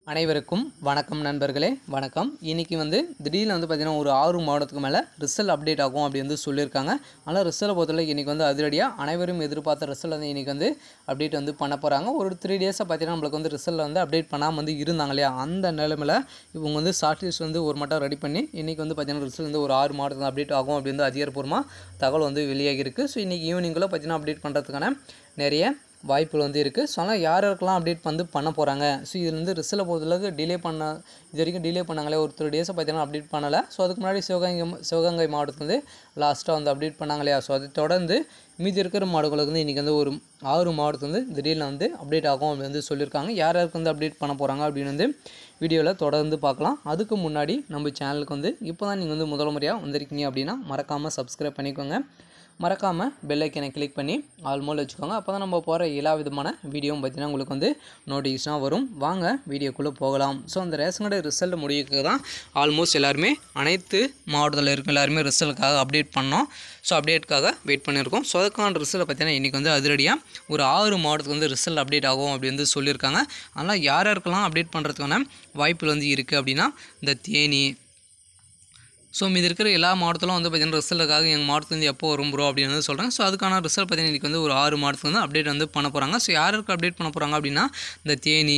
அனைவருக்கும் வணக்கம் நண்பர்களே வணக்கம் இன்றைக்கி வந்து திடீர்னு வந்து பார்த்திங்கன்னா ஒரு ஆறு மாதத்துக்கு மேலே ரிசல்ட் அப்டேட் ஆகும் அப்படி வந்து சொல்லியிருக்காங்க ஆனால் ரிசல்ட்டை பொறுத்தவரை இன்றைக்கி வந்து அதிரடியாக அனைவரும் எதிர்பார்த்த ரிசல்ட் வந்து இன்றைக்கி வந்து அப்டேட் வந்து பண்ண போகிறாங்க ஒரு த்ரீ டேஸாக பார்த்தீங்கன்னா நம்மளுக்கு வந்து ரிசல்ட் வந்து அப்டேட் பண்ணாமல் வந்து இருந்தாங்க இல்லையா அந்த நிலைமையில் இவங்க வந்து ஷார்ட் லிஸ்ட் வந்து ஒரு மட்டும் ரெடி பண்ணி இன்றைக்கி வந்து பார்த்திங்கன்னா ரிசல்ட் வந்து ஒரு ஆறு மாதத்துக்கு அப்டேட் ஆகும் அப்படி வந்து அதிகாரப்பூர்வமாக தகவல் வந்து வெளியாகிருக்கு ஸோ இன்றைக்கி ஈவினிங்குள்ளே பார்த்திங்கன்னா அப்டேட் பண்ணுறதுக்கான நிறைய வாய்ப்புகள் வந்து இருக்குது ஸோ ஆனால் யார் யாருக்கெல்லாம் அப்டேட் வந்து பண்ண போகிறாங்க ஸோ இதில் வந்து ரிசல்ட்டை பொறுத்தளவுக்கு டிலே பண்ண இது வரைக்கும் டிலே பண்ணாங்களே ஒரு த்ரீ டேஸை பார்த்தீங்கன்னா அப்டேட் பண்ணலை ஸோ அதுக்கு முன்னாடி சிவகங்கை சிவகங்கை மாவட்டத்துக்கு வந்து லாஸ்ட்டாக வந்து அப்டேட் பண்ணாங்க இல்லையா ஸோ அதை தொடர்ந்து மீதி இருக்கிற மாவட்டங்களுக்கு வந்து இன்றைக்கி வந்து ஒரு ஆறு மாவட்டத்துக்கு வந்து திடீர்னு வந்து அப்டேட் ஆகும் அப்படி வந்து சொல்லியிருக்காங்க யார் யாருக்கு வந்து அப்டேட் பண்ண போகிறாங்க அப்படின்னு வந்து வீடியோவில் தொடர்ந்து பார்க்கலாம் அதுக்கு முன்னாடி நம்ம சேனலுக்கு வந்து இப்போ தான் நீங்கள் வந்து முதல் முறையாக வந்திருக்கீங்க அப்படின்னா மறக்காமல் சப்ஸ்கிரைப் பண்ணிக்கோங்க மறக்காமல் பெல் ஐக்கனை கிளிக் பண்ணி ஆல்மோல் வச்சுக்கோங்க அப்போ தான் நம்ம போகிற எல்லா விதமான வீடியோவும் பார்த்தீங்கன்னா உங்களுக்கு வந்து நோட்டிஃபிகேஷனாக வரும் வாங்க வீடியோக்குள்ளே போகலாம் ஸோ அந்த ரேஷன் கடை ரிசல்ட் முடிவுக்கு தான் ஆல்மோஸ்ட் எல்லாருமே அனைத்து மாவட்டத்தில் இருக்க எல்லாருமே ரிசல்ட்டுக்காக அப்டேட் பண்ணோம் ஸோ அப்டேட்டுக்காக வெயிட் பண்ணியிருக்கோம் ஸோ அதுக்கான ரிசல்ட்டை பார்த்தீங்கன்னா இன்றைக்கி வந்து அதிரடியாக ஒரு ஆறு மாவட்டத்துக்கு வந்து ரிசல்ட் அப்டேட் ஆகும் அப்படி வந்து சொல்லியிருக்காங்க அதனால் யார் யாருக்கெல்லாம் அப்டேட் பண்ணுறதுக்கான வாய்ப்புகள் வந்து இருக்குது அப்படின்னா இந்த தேனி ஸோ மீது இருக்கிற எல்லா மாவட்டத்திலும் வந்து பார்த்தீங்கன்னா ரிசல்ட்டுக்காக எங்கள் மாவட்டத்தில் வந்து எப்போ வரும் ப்ரோ அப்படின்னு வந்து சொல்கிறேன் ஸோ அதுக்கான ரிசல்ட் பார்த்தீங்கன்னா இன்றைக்கி வந்து ஒரு ஆறு மாவட்டத்துக்கு வந்து அப்டேட் வந்து பண்ண போகிறாங்க ஸோ யாருக்கு அப்டேட் பண்ண போகிறாங்க அப்படின்னா இந்த தேனி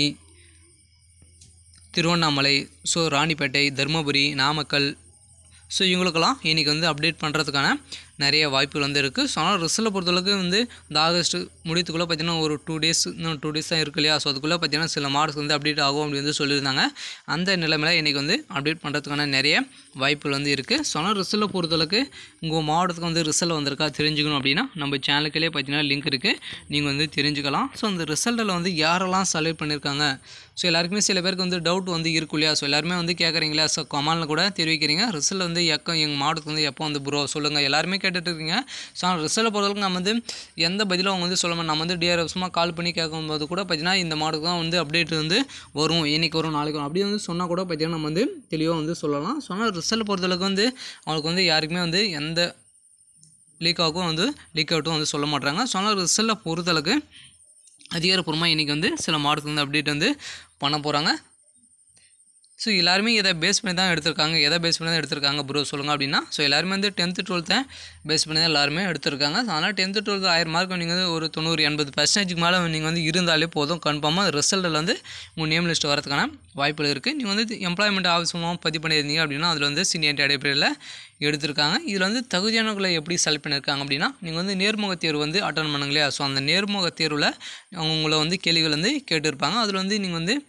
திருவண்ணாமலை ஸோ ராணிப்பேட்டை தருமபுரி நாமக்கல் ஸோ இவங்களுக்கெல்லாம் இன்றைக்கி வந்து அப்டேட் பண்ணுறதுக்கான நிறைய வாய்ப்புகள் வந்து இருக்குது ஸோ ஆனால் ரிசல்ட்டை பொறுத்தளவுக்கு வந்து இந்த ஆகஸ்ட் முடியத்துக்குள்ளே பார்த்தீங்கன்னா ஒரு டூ டேஸ் இன்னும் டூ டேஸ் தான் இருக்கு இல்லையா ஸோ அதுக்குள்ளே பார்த்தீங்கன்னா சில மார்க்ஸ் வந்து அப்டேட் ஆகும் அப்படி வந்து சொல்லியிருந்தாங்க அந்த நிலைமையில் இன்றைக்கி வந்து அப்டேட் பண்ணுறதுக்கான நிறைய வாய்ப்புகள் வந்து இருக்குது ஸோ ஆனால் ரிசல்ட்டை பொறுத்தளவுக்கு உங்கள் மாவட்டத்துக்கு வந்து ரிசல்ட் வந்திருக்கா தெரிஞ்சுக்கணும் அப்படின்னா நம்ம சேனலுக்கிலே பார்த்தீங்கன்னா லிங்க் இருக்குது நீங்கள் வந்து தெரிஞ்சுக்கலாம் ஸோ அந்த ரிசல்ட்டில் வந்து யாரெல்லாம் செலக்ட் பண்ணியிருக்காங்க ஸோ எல்லாருக்குமே சில பேருக்கு வந்து டவுட் வந்து இருக்கும் இல்லையா ஸோ எல்லாருமே வந்து கேட்குறீங்களா ஸோ கமாலில் கூட தெரிவிக்கிறீங்க ரிசல்ட் வந்து எப்போ எங்கள் மாவட்டத்துக்கு வந்து எப்போ வந்து ப்ரோ சொல்லுங்கள் எல்லாருமே கேட்டுட்டு இருக்கீங்க ஸோ ஆனால் ரிசல்ட்டை பொறுத்தவரைக்கும் நம்ம வந்து எந்த பதிலும் அவங்க வந்து சொல்ல மாட்டோம் நம்ம வந்து டிஆர்எஃப்ஸுமாக கால் பண்ணி கேட்கும்போது கூட பார்த்தீங்கன்னா இந்த மாவட்டத்துக்கு தான் வந்து அப்டேட் வந்து வரும் இன்னைக்கு வரும் நாளைக்கு வரும் அப்படி வந்து சொன்னால் கூட பார்த்தீங்கன்னா நம்ம வந்து தெளிவாக வந்து சொல்லலாம் ஸோ ஆனால் ரிசல்ட் பொறுத்தளவுக்கு வந்து அவங்களுக்கு வந்து யாருக்குமே வந்து எந்த லீக் ஆகும் வந்து லீக் அவுட்டும் வந்து சொல்ல மாட்டாங்க ஸோ ஆனால் ரிசல்ட்டை பொறுத்தளவுக்கு அதிகாரப்பூர்வமாக இன்றைக்கி வந்து சில மாவட்டத்துக்கு வந்து அப்டேட் வந்து பண்ண போகிறாங்க ஸோ எல்லாருமே எதை பேஸ் பண்ணி தான் எடுத்திருக்காங்க எதை பேஸ் பண்ணி தான் எடுத்திருக்காங்க ப்ரோ சொல்லுங்கள் அப்படின்னா ஸோ எல்லாருமே வந்து டென்த்து டுவெல்த்தை பேஸ் பண்ணி தான் எல்லாருமே எடுத்திருக்காங்க ஸோ அதனால் டென்த்து டுவெல்த்து ஆயிரம் மார்க் நீங்கள் வந்து ஒரு தொண்ணூறு எண்பது பர்சன்டேஜுக்கு மேலே நீங்கள் வந்து இருந்தாலே போதும் கன்ஃபார்மாக ரிசல்ட்டில் வந்து உங்கள் நேம் லிஸ்ட் வரதுக்கான வாய்ப்புகள் இருக்குது நீங்கள் வந்து எம்ப்ளாய்மெண்ட் ஆஃபீஸ் மூலமாக பதிவு பண்ணியிருந்தீங்க அப்படின்னா அதில் வந்து சீனியர் அடிப்படையில் எடுத்திருக்காங்க இதில் வந்து தகுதியானவர்களை எப்படி செலக்ட் பண்ணியிருக்காங்க அப்படின்னா நீங்கள் வந்து நேர்முக தேர்வு வந்து அட்டன் பண்ணுங்க இல்லையா ஸோ அந்த நேர்முக தேர்வில் அவங்க உங்களை வந்து கேள்விகள் வந்து கேட்டிருப்பாங்க அதில் வந்து நீங்கள் வந்து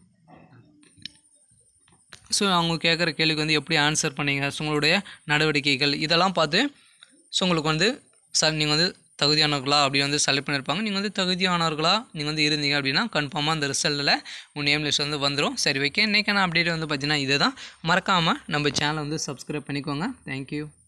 ஸோ அவங்க கேட்குற கேள்விக்கு வந்து எப்படி ஆன்சர் பண்ணீங்க ஸோ உங்களுடைய நடவடிக்கைகள் இதெல்லாம் பார்த்து ஸோ உங்களுக்கு வந்து சார் நீங்கள் வந்து தகுதியானவர்களா அப்படி வந்து செலக்ட் பண்ணியிருப்பாங்க நீங்கள் வந்து தகுதியானவர்களா நீங்கள் வந்து இருந்தீங்க அப்படின்னா கன்ஃபார்மாக அந்த ரிசல்ட்டில் உங்கள் நேம் லிஸ்ட் வந்து வந்துடும் சரி ஓகே இன்றைக்கான அப்டேட் வந்து பார்த்தீங்கன்னா இதுதான் மறக்காமல் நம்ம சேனலை வந்து சப்ஸ்கிரைப் பண்ணிக்கோங்க தேங்க்யூ